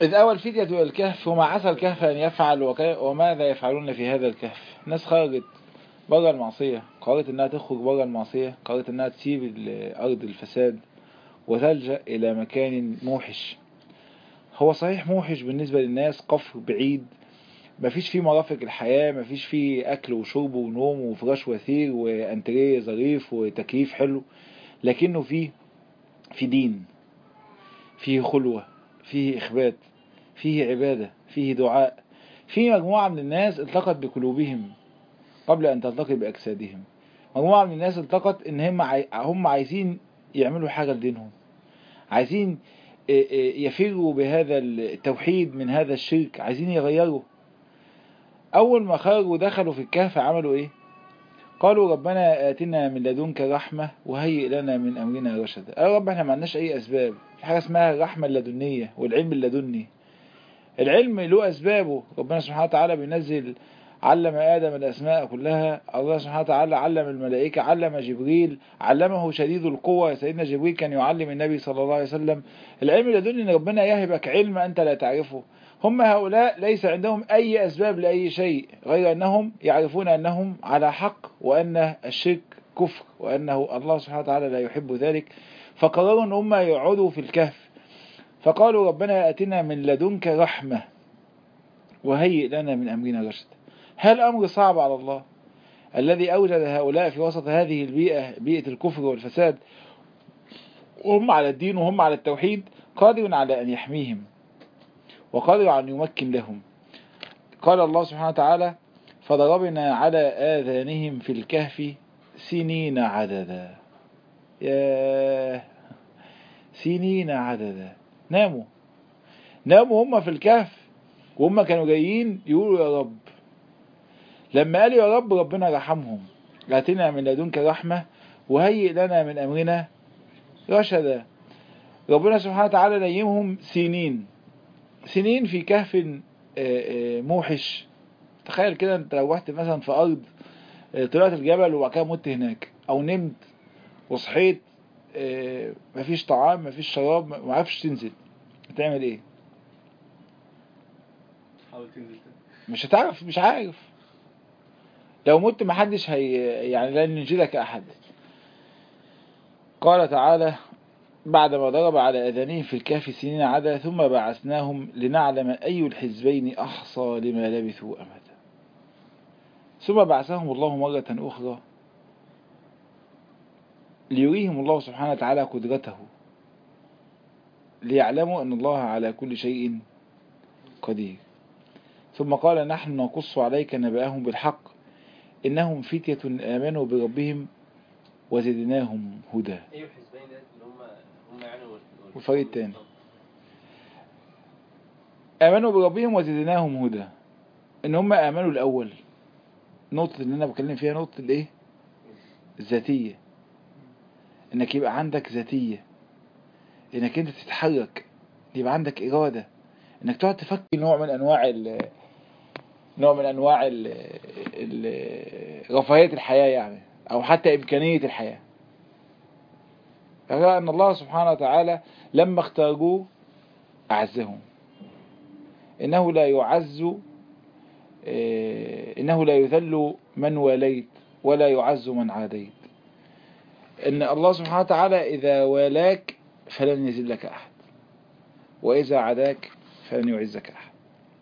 إذ أول فتية إلى الكهف وما عسى الكهف أن يفعل وك- وماذا يفعلون في هذا الكهف ناس خرجت بره المعصية قررت إنها تخرج بره المعصية قررت إنها تسيب ال- أرض الفساد وتلجأ إلى مكان موحش هو صحيح موحش بالنسبة للناس قفر بعيد مفيش فيه مرافق الحياة مفيش فيه أكل وشرب ونوم وفراش وثير وأنتريه ظريف وتكييف حلو لكنه فيه في دين فيه خلوة فيه إخبات فيه عبادة فيه دعاء فيه مجموعة من الناس التقت بقلوبهم قبل أن تلتقي بأجسادهم مجموعة من الناس التقت إن هم عاي... هم عايزين يعملوا حاجة لدينهم عايزين إيه إيه يفروا بهذا التوحيد من هذا الشرك عايزين يغيروا أول ما خرجوا دخلوا في الكهف عملوا إيه قالوا ربنا آتنا من لدنك رحمة وهيئ لنا من أمرنا رشدا قالوا رب احنا ما عندناش أي أسباب في حاجة اسمها الرحمة اللدنية والعلم اللدني العلم له أسبابه ربنا سبحانه وتعالى بينزل علم آدم الأسماء كلها الله سبحانه وتعالى علم الملائكة علم جبريل علمه شديد القوة سيدنا جبريل كان يعلم النبي صلى الله عليه وسلم العلم اللدني ان ربنا يهبك علم أنت لا تعرفه هم هؤلاء ليس عندهم أي أسباب لأي شيء غير أنهم يعرفون أنهم على حق وأن الشرك كفر وأنه الله سبحانه وتعالى لا يحب ذلك فقرروا أن هم يقعدوا في الكهف فقالوا ربنا أتنا من لدنك رحمة وهيئ لنا من أمرنا رشدا هل أمر صعب على الله الذي أوجد هؤلاء في وسط هذه البيئة بيئة الكفر والفساد وهم على الدين وهم على التوحيد قادر على أن يحميهم وقادر على أن يمكن لهم قال الله سبحانه وتعالى فضربنا على آذانهم في الكهف سنين عددا يا سنين عددا ناموا ناموا هم في الكهف وهم كانوا جايين يقولوا يا رب لما قالوا يا رب ربنا رحمهم آتنا من لدنك رحمة وهيئ لنا من أمرنا رشدا ربنا سبحانه وتعالى نيمهم سنين سنين في كهف موحش تخيل كده انت لو رحت مثلا في أرض طلعت الجبل وبعد كده مت هناك أو نمت وصحيت مفيش طعام مفيش شراب ما عرفش تنزل هتعمل ايه حاول تنزل تاني مش هتعرف مش عارف لو مت محدش هي يعني لن ينجدك أحد قال تعالى بعدما ضرب على أذانهم في الكهف سنين عدا ثم بعثناهم لنعلم أي الحزبين أحصى لما لبثوا أمدا ثم بعثهم الله مرة أخرى ليريهم الله سبحانه وتعالى قدرته ليعلموا أن الله على كل شيء قدير ثم قال نحن نقص عليك نبأهم بالحق إنهم فتية آمنوا بربهم وزدناهم هدى ايوه الحزبين ديت اللي هم هم يعني وال- وال- والفريق التاني. آمنوا بربهم وزدناهم هدى إن هم آمنوا الأول نقطة اللي أنا بكلم فيها نقطة الإيه الذاتية إنك يبقى عندك ذاتية إنك أنت تتحرك يبقى عندك إرادة إنك تقعد تفكر نوع من أنواع ال نوع من أنواع ال ال رفاهية الحياة يعني أو حتى إمكانية الحياة فقال أن الله سبحانه وتعالى لما اختاروه أعزهم إنه لا يعز إيه، إنه لا يذل من واليت ولا يعز من عاديت إن الله سبحانه وتعالى إذا والاك فلن يذلك أحد وإذا عداك فلن يعزك أحد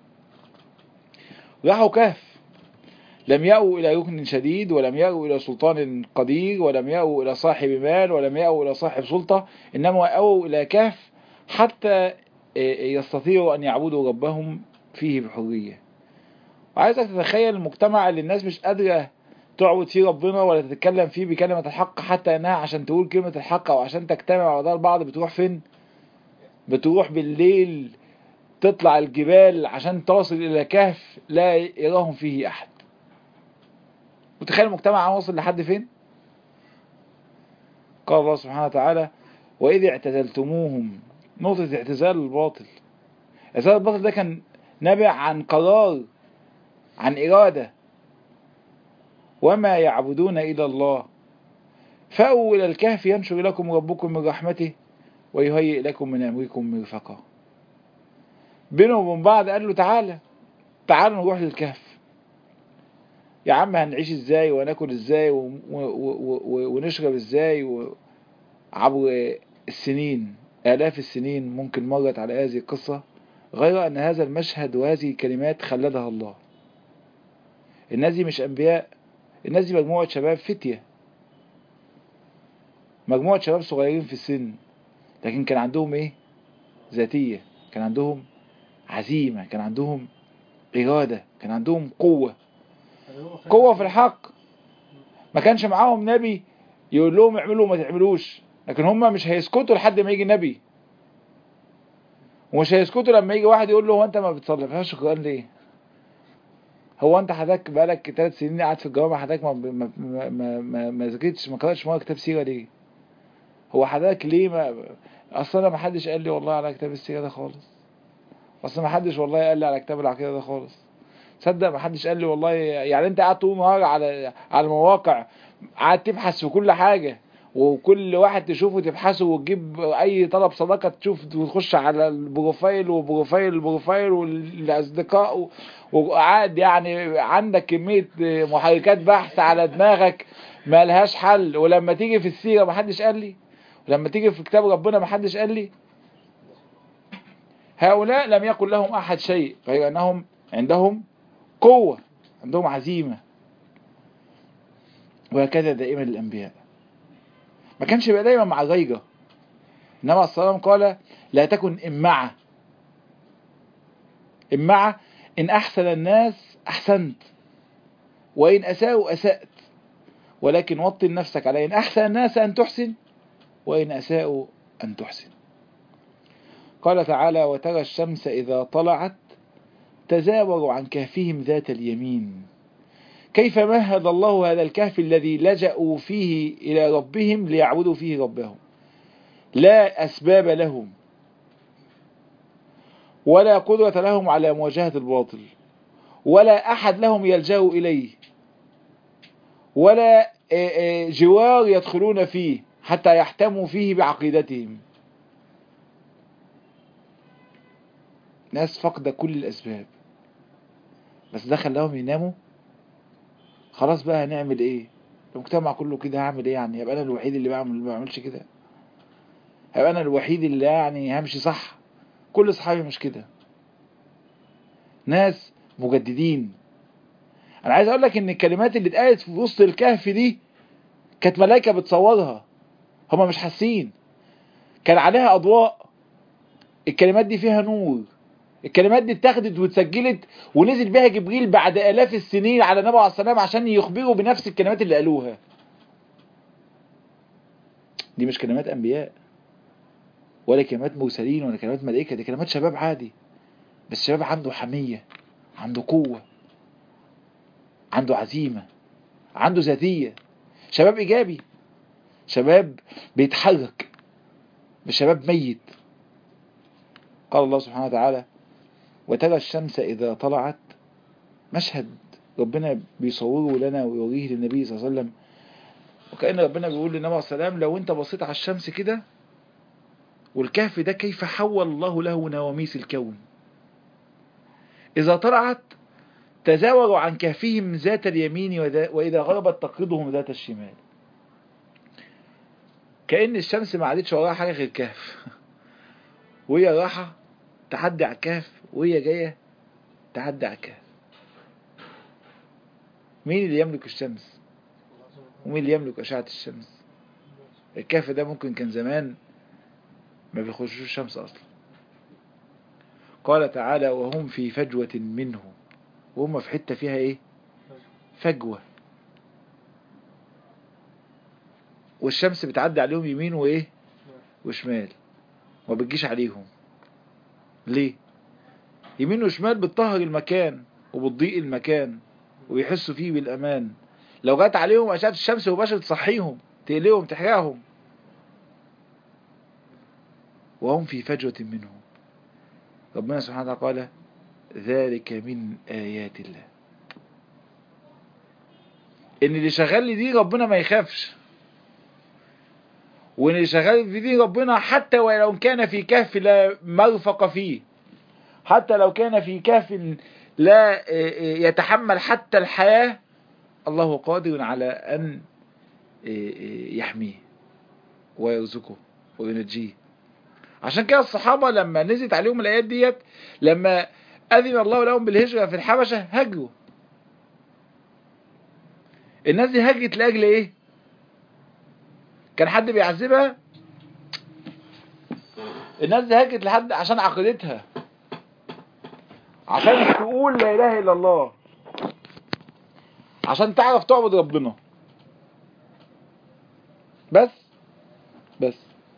راحوا كهف لم يأوا إلى ركن شديد ولم يأوا إلى سلطان قدير ولم يأوا إلى صاحب مال ولم يأوا إلى صاحب سلطة إنما أووا إلى كهف حتى يستطيعوا أن يعبدوا ربهم فيه بحرية وعايزك تتخيل المجتمع اللي الناس مش قادرة تعبد فيه ربنا ولا تتكلم فيه بكلمة الحق حتى انها عشان تقول كلمة الحق او عشان تجتمع على البعض بتروح فين بتروح بالليل تطلع الجبال عشان تصل الى كهف لا يراهم فيه احد متخيل المجتمع واصل لحد فين قال الله سبحانه وتعالى وإذ اعتزلتموهم نقطة اعتزال الباطل اعتزال الباطل ده كان نابع عن قرار عن إرادة وما يعبدون إلى الله فأووا إلى الكهف ينشر لكم ربكم من رحمته ويهيئ لكم من أمركم مرفقا بينهم وبين بعض قال له تعالى تعالى نروح للكهف يا عم هنعيش ازاي وناكل ازاي و... و... و... و... ونشرب ازاي و... عبر السنين آلاف السنين ممكن مرت على هذه القصة غير أن هذا المشهد وهذه الكلمات خلدها الله الناس دي مش أنبياء الناس دي مجموعة شباب فتية مجموعة شباب صغيرين في السن لكن كان عندهم ايه ذاتية كان عندهم عزيمة كان عندهم إرادة كان عندهم قوة قوة في الحق ما كانش معاهم نبي يقول لهم اعملوا وما تعملوش لكن هم مش هيسكتوا لحد ما يجي نبي ومش هيسكتوا لما يجي واحد يقول له هو انت ما بتصليش القرآن ليه هو انت حضرتك بقالك ثلاث سنين قاعد في الجامعة حضرتك ما ما ما ما, ما, ما ذاكرتش ما قرأتش مرة كتاب سيرة ليه هو حضرتك ليه ما اصل انا ما حدش قال لي والله على كتاب السيرة ده خالص اصل ما حدش والله قال لي على كتاب العقيدة ده خالص تصدق ما حدش قال لي والله يعني انت قاعد طول النهار على على المواقع قاعد تبحث في كل حاجة وكل واحد تشوفه تبحثه وتجيب اي طلب صداقة تشوف وتخش على البروفايل وبروفايل البروفايل والاصدقاء و- وقاعد يعني عندك كمية محركات بحث على دماغك ما لهاش حل ولما تيجي في السيرة ما حدش قال لي ولما تيجي في كتاب ربنا ما حدش قال لي هؤلاء لم يقل لهم احد شيء غير انهم عندهم قوة عندهم عزيمة وهكذا دائما الأنبياء ما كانش يبقى دايما مع الغيجة إنما السلام قال لا تكن إمعة إمعة إن أحسن الناس أحسنت وإن أساءوا أسأت ولكن وطن نفسك على إن أحسن الناس أن تحسن وإن أساءوا أن تحسن قال تعالى وترى الشمس إذا طلعت تزاوروا عن كهفهم ذات اليمين كيف مهد الله هذا الكهف الذي لجأوا فيه إلى ربهم ليعبدوا فيه ربهم لا أسباب لهم ولا قدرة لهم على مواجهة الباطل ولا أحد لهم يلجأوا إليه ولا جوار يدخلون فيه حتى يحتموا فيه بعقيدتهم ناس فقد كل الأسباب بس ده خلاهم يناموا خلاص بقى هنعمل ايه المجتمع كله كده هعمل ايه يعني يبقى انا الوحيد اللي بعمل اللي ما بعملش كده هيبقى انا الوحيد اللي يعني همشي صح كل اصحابي مش كده ناس مجددين انا عايز اقول لك ان الكلمات اللي اتقالت في وسط الكهف دي كانت ملائكه بتصورها هما مش حاسين كان عليها اضواء الكلمات دي فيها نور الكلمات دي اتاخدت واتسجلت ونزل بها جبريل بعد الاف السنين على النبي عليه السلام عشان يخبروا بنفس الكلمات اللي قالوها دي مش كلمات انبياء ولا كلمات مرسلين ولا كلمات ملائكه دي كلمات شباب عادي بس شباب عنده حميه عنده قوه عنده عزيمه عنده ذاتيه شباب ايجابي شباب بيتحرك مش شباب ميت قال الله سبحانه وتعالى وترى الشمس إذا طلعت مشهد ربنا بيصوره لنا ويوريه للنبي صلى الله عليه وسلم وكأن ربنا بيقول للنبي عليه السلام لو انت بصيت على الشمس كده والكهف ده كيف حول الله له نواميس الكون إذا طلعت تزاوروا عن كهفهم ذات اليمين وإذا غربت تقرضهم ذات الشمال كأن الشمس ما عادتش وراها حاجة غير كهف وهي رايحة تعدي على الكهف وهي جاية تعدي على الكهف مين اللي يملك الشمس ومين اللي يملك أشعة الشمس الكهف ده ممكن كان زمان ما بيخشوش الشمس أصلا قال تعالى وهم في فجوة منه وهم في حتة فيها ايه فجوة والشمس بتعدي عليهم يمين وايه وشمال ما بتجيش عليهم ليه يمين وشمال بتطهر المكان وبتضيء المكان ويحسوا فيه بالأمان لو جت عليهم أشعة الشمس مباشرة تصحيهم تقلقهم تحرقهم وهم في فجوة منه ربنا سبحانه وتعالى قال ذلك من آيات الله إن اللي شغال لي دي ربنا ما يخافش وان اللي شغال في دين ربنا حتى ولو كان في كهف لا مرفق فيه حتى لو كان في كهف لا يتحمل حتى الحياة الله قادر على أن يحميه ويرزقه وينجيه عشان كده الصحابة لما نزلت عليهم الآيات ديت لما أذن الله لهم بالهجرة في الحبشة هجروا الناس دي هجت لأجل إيه كان حد بيعذبها الناس دي هجت لحد عشان عقيدتها عشان تقول لا إله إلا الله عشان تعرف تعبد ربنا بس بس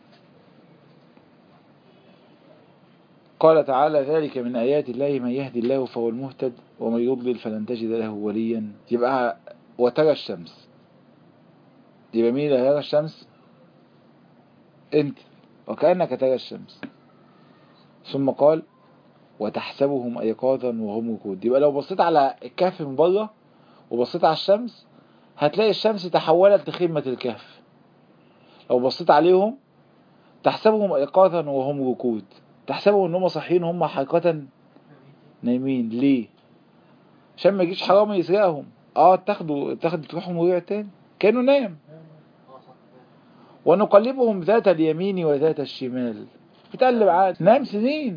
قال تعالى ذلك من آيات الله من يهدي الله فهو المهتد ومن يضلل فلن تجد له وليا يبقى وترى الشمس يبقى مين اللي هيرى الشمس انت وكأنك ترى الشمس ثم قال وتحسبهم أيقاظا وهم ركود يبقى لو بصيت على الكهف من بره وبصيت على الشمس هتلاقي الشمس تحولت لخيمة الكهف لو بصيت عليهم تحسبهم أيقاظا وهم ركود تحسبهم ان هم صاحيين هم حقيقة نايمين ليه عشان ما يجيش حرامي يسرقهم اه تاخدوا تاخدوا تروحوا مريع تاني كانوا نام ونقلبهم ذات اليمين وذات الشمال بتقلب عاد نام سنين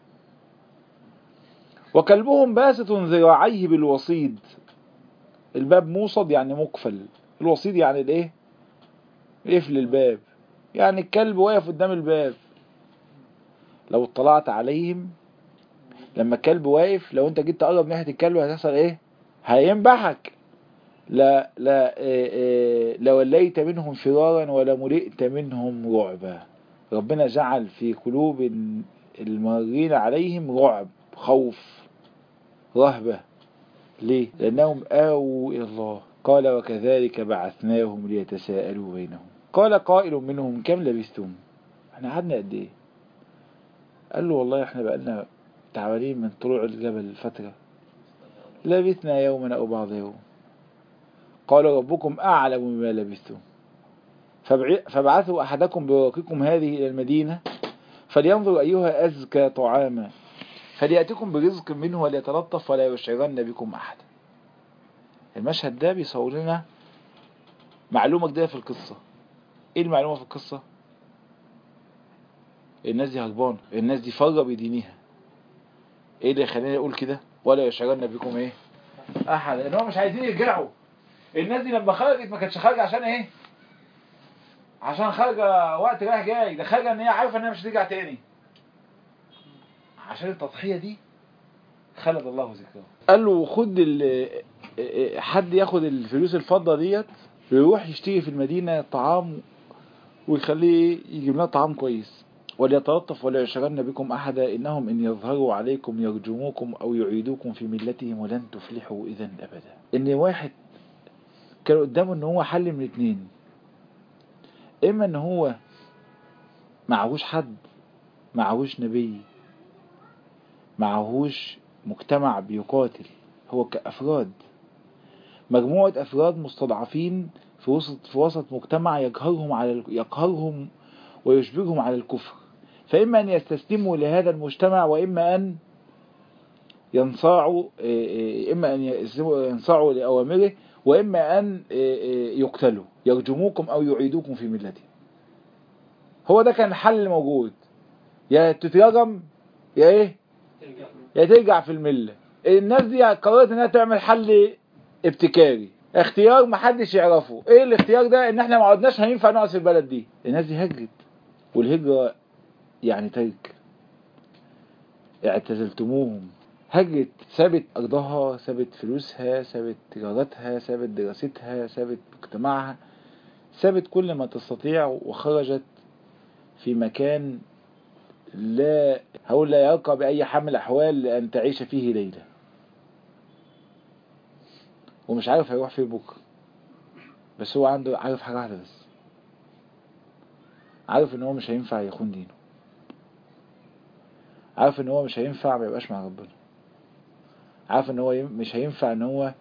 وكلبهم باسط ذراعيه بالوصيد الباب موصد يعني مقفل الوصيد يعني الايه يقفل الباب يعني الكلب واقف قدام الباب لو اطلعت عليهم لما الكلب واقف لو انت جيت تقرب ناحية الكلب هتحصل ايه هينبحك لا لا إيه إيه لوليت منهم فرارا ولا ملئت منهم رعبا ربنا جعل في قلوب المارين عليهم رعب خوف رهبة ليه لأنهم آووا إلى الله قال وكذلك بعثناهم ليتساءلوا بينهم قال قائل منهم كم لبثتم احنا قعدنا قد ايه قال له والله احنا بقالنا تعبانين من طلوع الجبل فترة لبثنا يوما أو بعض يوم قال ربكم أعلم بما لبثتم فابعثوا أحدكم بواقيكم هذه إلى المدينة فلينظر أيها أزكى طعاما فليأتكم برزق منه وليتلطف ولا يشعرن بكم أحد المشهد ده بيصور لنا معلومة جديدة في القصة ايه المعلومة في القصة الناس دي هربانة الناس دي فرة بدينها ايه اللي يخليني اقول كده ولا يشعرن بكم ايه احد ان هم مش عايزين يرجعوا الناس دي لما خرجت ما كانتش خارجه عشان ايه عشان خارجه وقت رايح جاي ده خارجه ان هي عارفه ان هي مش هترجع تاني عشان التضحيه دي خلد الله ذكرها قال له خد حد ياخد الفلوس الفضه ديت ويروح يشتري في المدينه طعام ويخليه يجيب لنا طعام كويس وليتلطف ولا يشغلن بكم أحدا إنهم إن يظهروا عليكم يرجموكم أو يعيدوكم في ملتهم ولن تفلحوا إذا أبدا إن واحد كان قدامه إن هو حل من اتنين إما إن هو معهوش حد معهوش نبي معهوش مجتمع بيقاتل هو كأفراد مجموعة أفراد مستضعفين في وسط في وسط مجتمع يقهرهم على يقهرهم ويشبههم على الكفر فإما أن يستسلموا لهذا المجتمع وإما أن ينصاعوا إما أن ينصاعوا لأوامره وإما أن يقتلوا يرجموكم أو يعيدوكم في ملتهم هو ده كان الحل الموجود يا تترجم يا إيه يا ترجع في الملة الناس دي قررت انها تعمل حل ابتكاري اختيار محدش يعرفه ايه الاختيار ده ان احنا ما عدناش هينفع نقعد في البلد دي الناس دي هجرت والهجرة يعني ترك اعتزلتموهم هجرت سابت أرضها سابت فلوسها سابت تجارتها سابت دراستها سابت مجتمعها سابت كل ما تستطيع وخرجت في مكان لا هقول لا يرقى بأي حمل أحوال لأن تعيش فيه ليلة ومش عارف هيروح فين بكرة بس هو عنده عارف حاجة واحدة بس عارف ان هو مش هينفع يخون دينه عارف ان هو مش هينفع ما يبقاش مع ربنا عارف ان هو مش هينفع ان هو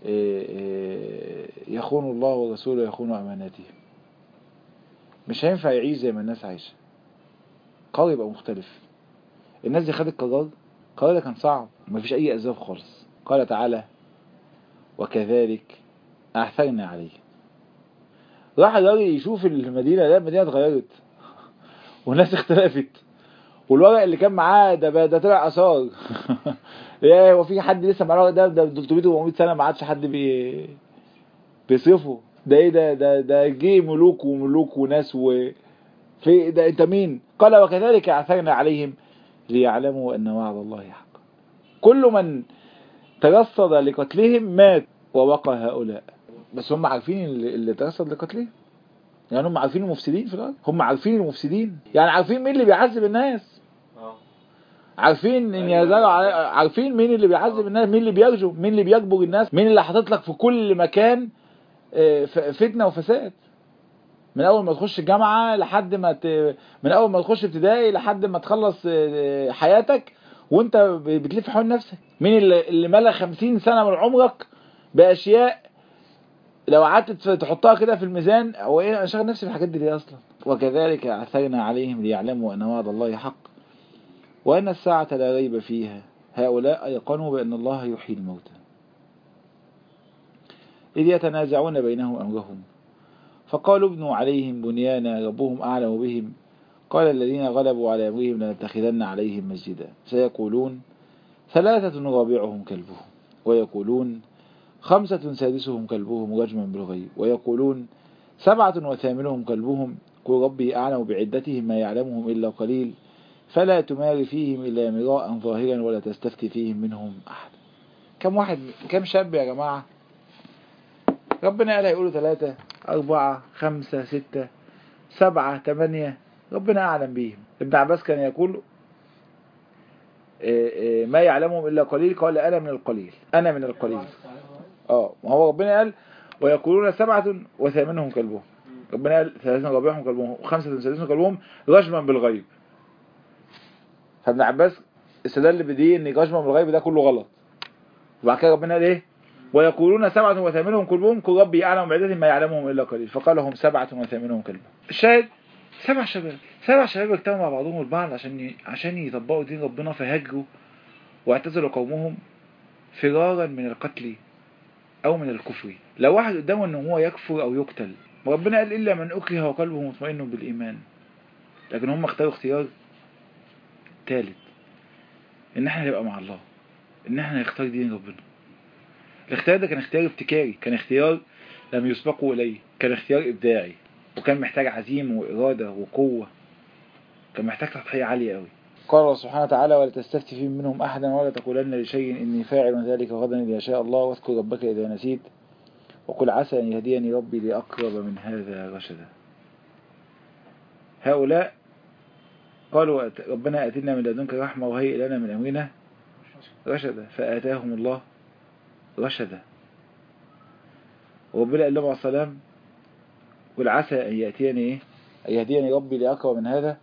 يخون الله ورسوله ويخون اماناته مش هينفع يعيش زي ما الناس عايشة قرار يبقى مختلف الناس دي خدت قرار القرار ده كان صعب مفيش اي اسباب خالص قال تعالى وكذلك اعثرنا عليه راح الراجل يشوف المدينة لا المدينة اتغيرت والناس اختلفت والورق اللي كان معاه ده بقى- ده طلع اثار يا هو في حد لسه معاه الورق ده ده 300 400 سنه ما عادش حد بي بيصرفه ده ايه ده ده ده جه ملوك وملوك وناس و في ده انت مين قال وكذلك اعثرنا عليهم ليعلموا ان وعد الله حق كل من ترصد لقتلهم مات وبقى هؤلاء بس هم عارفين اللي, اللي ترصد لقتلهم يعني هم عارفين المفسدين في الارض هم عارفين المفسدين يعني عارفين مين اللي بيعذب الناس اه عارفين ان يزرع عارفين مين اللي بيعذب الناس مين اللي بيرجو مين اللي بيجبر الناس مين اللي حاطط لك في كل مكان آه، ف- فتنه وفساد من اول ما تخش الجامعه لحد ما ت... من اول ما تخش ابتدائي لحد ما تخلص آه، حياتك وانت ب- بتلف حول نفسك مين اللي, اللي ملا 50 سنه من عمرك باشياء لو قعدت تف- تحطها كده في الميزان هو ايه انا شاغل نفسي بالحاجات دي ليه اصلا وكذلك اعثرنا عليهم ليعلموا ان وعد الله حق وأن الساعة لا ريب فيها هؤلاء أيقنوا بأن الله يحيي الموتى إذ يتنازعون بينهم أمرهم فقالوا ابنوا عليهم بنيانا ربهم أعلم بهم قال الذين غلبوا على أمرهم لنتخذن عليهم مسجدا سيقولون ثلاثة رابعهم كلبهم ويقولون خمسة سادسهم كلبهم رجما بالغيب ويقولون سبعة وثامنهم كلبهم قل ربي أعلم بعدتهم ما يعلمهم إلا قليل فلا تمار فيهم إلا مراء ظاهرا ولا تستفتي فيهم منهم أحد كم واحد كم شاب يا جماعة ربنا قال هيقولوا ثلاثة أربعة خمسة ستة سبعة ثمانية ربنا أعلم بهم ابن عباس كان يقول إيه إيه ما يعلمهم إلا قليل قال أنا من القليل أنا من القليل اه ما هو ربنا قال ويقولون سبعة وثامنهم كلبهم ربنا قال ثلاثة رابعهم كلبهم وخمسة سادسهم كلبهم رجما بالغيب فابن عباس استدل بدي ان رجما بالغيب ده كله غلط وبعد كده ربنا قال ايه ويقولون سبعة وثامنهم كلبهم قل ربي أعلم بعدتهم ما يعلمهم إلا قليل فقال هم سبعة وثامنهم كلبهم الشاهد سبع شباب سبع شباب اجتمعوا مع بعضهم البعض عشان ي... عشان يطبقوا دين ربنا فهجروا واعتزلوا قومهم فرارا من القتل أو من الكفر لو واحد قدامه ان هو يكفر أو يقتل ربنا قال إلا من أكره وقلبه مطمئن بالإيمان لكن هم اختاروا اختيار ثالث ان احنا نبقى مع الله ان احنا نختار دين ربنا الاختيار ده كان اختيار ابتكاري كان اختيار لم يسبقوا اليه كان اختيار ابداعي وكان محتاج عزيمه واراده وقوه كان محتاج تضحيه عاليه قوي قال الله سبحانه وتعالى ولا تستفتي فيهم منهم احدا ولا تقولن لشيء اني فاعل ذلك غدا اذا شاء الله واذكر ربك اذا نسيت وقل عسى ان يهديني ربي لاقرب من هذا رشدا هؤلاء قالوا أت- ربنا اتنا من لدنك رحمه وهيئ لنا من امرنا رشدا فاتاهم الله رشدا وربنا قال لهم عليه السلام قل عسى ان ياتيني ايه ان يهديني ربي لاقرب من هذا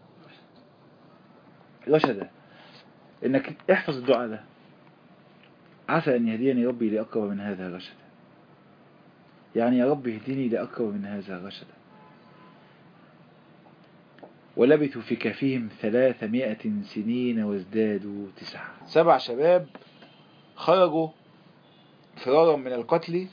رشدا انك احفظ الدعاء ده عسى ان يهديني ربي لاقرب من هذا رشدا يعني يا رب اهدني لاقرب من هذا رشدا ولبثوا في كهفهم ثلاثمائة سنين وازدادوا تسعة سبع شباب خرجوا فرارا من القتل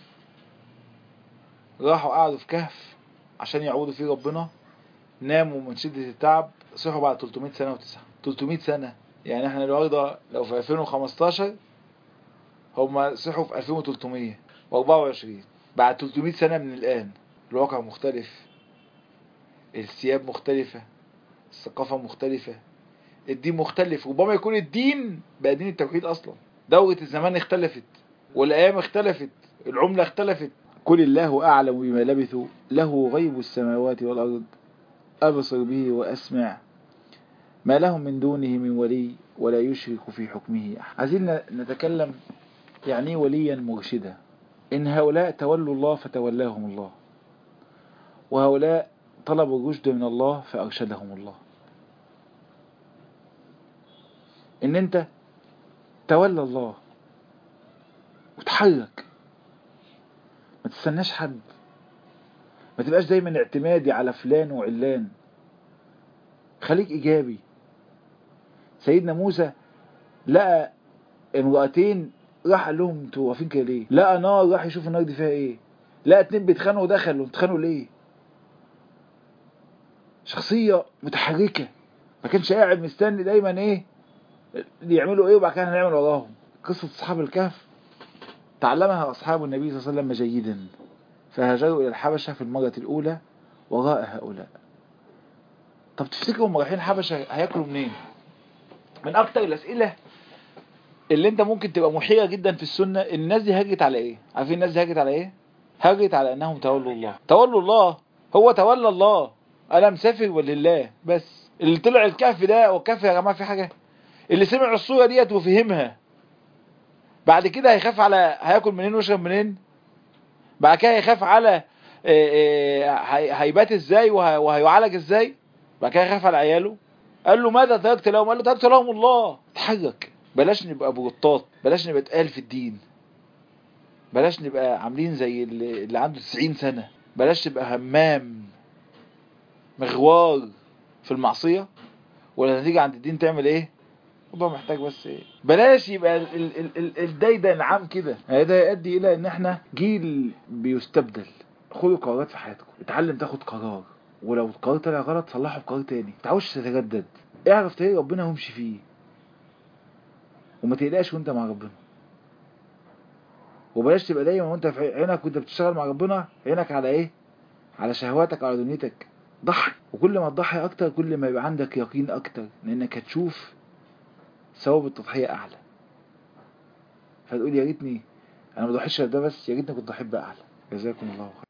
راحوا قعدوا في كهف عشان يعودوا فيه ربنا ناموا من شدة التعب صحوا بعد 300 سنة وتسعة 300 سنة يعني احنا النهارده لو في 2015 هم صحوا في 2300 و24 بعد 300 سنة من الآن الواقع مختلف الثياب مختلفة الثقافة مختلفة الدين مختلف ربما يكون الدين بقى دين التوحيد أصلا دورة الزمان اختلفت والأيام اختلفت العملة اختلفت قل الله أعلم بما لبثوا له غيب السماوات والأرض أبصر به وأسمع ما لهم من دونه من ولي ولا يشرك في حكمه أحد عايزين نتكلم يعني وليا مرشدا إن هؤلاء تولوا الله فتولاهم الله وهؤلاء طلبوا الرشد من الله فأرشدهم الله إن أنت تولى الله وتحرك ما تستناش حد ما تبقاش دايما اعتمادي على فلان وعلان خليك إيجابي سيدنا موسى لقى امرأتين راح قال لهم انتوا واقفين كده ليه لقى نار راح يشوف النار دي فيها ايه لقى اتنين بيتخانقوا دخلوا بيتخانقوا ليه شخصية متحركة ما كانش قاعد مستني دايما ايه يعملوا ايه وبعد كده هنعمل وراهم قصة اصحاب الكهف تعلمها اصحاب النبي صلى الله عليه وسلم جيدا فهاجروا الى الحبشة في المرة الاولى وراء هؤلاء طب تفتكروا هم رايحين الحبشة هياكلوا منين من اكتر الاسئلة اللي انت ممكن تبقى محيرة جدا في السنة الناس دي هاجت على ايه عارفين الناس دي هاجت على ايه هاجت على انهم تولوا الله تولوا الله هو تولى الله انا مسافر ولله بس اللي طلع الكهف ده والكهف يا جماعة في حاجة اللي سمع الصورة ديت وفهمها بعد كده هيخاف على هياكل منين ويشرب منين بعد كده هيخاف على هيبات ازاي وهيعالج ازاي بعد كده هيخاف على عياله قال له ماذا تركت لهم قال له تركت لهم الله اتحرك بلاش نبقى بغطات بلاش نبقى تقال في الدين بلاش نبقى عاملين زي اللي, اللي عنده 90 سنة بلاش تبقى همام مغوار في المعصية ولا نتيجة عند الدين تعمل ايه الموضوع محتاج بس ايه بلاش يبقى ال ال ال ال ده ده نعم كده ده يؤدي الى ان احنا جيل بيستبدل خدوا قرارات في حياتكم اتعلم تاخد قرار ولو القرار طلع غلط صلحه بقرار تاني ما تعوش تتجدد اعرف طريق ربنا وامشي فيه وما تقلقش وانت مع ربنا وبلاش تبقى دايما وانت في عينك وانت بتشتغل مع ربنا عينك على ايه على شهواتك على دنيتك ضحي وكل ما تضحي اكتر كل ما يبقى عندك يقين اكتر لانك هتشوف ثواب التضحية اعلى فتقول يا ريتني انا ما ضحيتش ده بس يا ريتني كنت ضحيت باعلى جزاكم الله خير